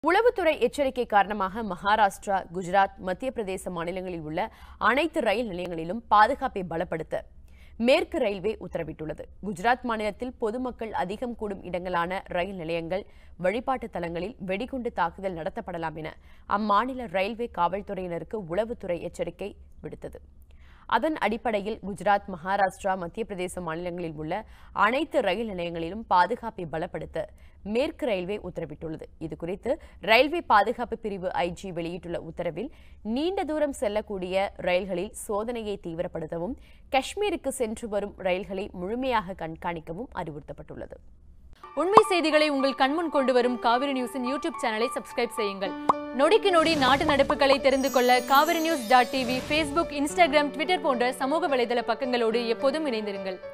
உளவுத்துறை எச்சரிக்கை காரணமாக மகாராஷ்டிரா குஜராத் மத்திய பிரதேச மாநிலங்களில் உள்ள அனைத்து ரயில் நிலையங்களிலும் பாதுகாப்பை பலப்படுத்த மேற்கு ரயில்வே உத்தரவிட்டுள்ளது குஜராத் மாநிலத்தில் பொதுமக்கள் அதிகம் கூடும் இடங்களான ரயில் நிலையங்கள் வழிபாட்டு தலங்களில் வெடிகுண்டு தாக்குதல் நடத்தப்படலாம் என அம்மாநில ரயில்வே காவல்துறையினருக்கு உளவுத்துறை எச்சரிக்கை விடுத்தது அதன் அடிப்படையில் குஜராத் மகாராஷ்டிரா மத்திய பிரதேச மாநிலங்களில் உள்ள அனைத்து ரயில் நிலையங்களிலும் பாதுகாப்பை பலப்படுத்த மேற்கு ரயில்வே உத்தரவிட்டுள்ளது இதுகுறித்து ரயில்வே பாதுகாப்பு பிரிவு ஐஜி வெளியிட்டுள்ள உத்தரவில் நீண்ட தூரம் செல்லக்கூடிய ரயில்களில் சோதனையை தீவிரப்படுத்தவும் காஷ்மீருக்கு சென்று வரும் ரயில்களை முழுமையாக கண்காணிக்கவும் அறிவுறுத்தப்பட்டுள்ளது உண்மை செய்திகளை உங்கள் கண்முன் கொண்டு வரும் காவிரி நியூஸின் யூடியூப் சேனலை சப்ஸ்கிரைப் செய்யுங்கள் நொடிக்கு நொடி நாட்டு நடப்புகளை தெரிந்து கொள்ள Kaveri news dot TV Facebook Instagram Twitter போன்ற சமூக வலைதள பக்கங்களோடு எப்போதும் இணைந்திருங்கள்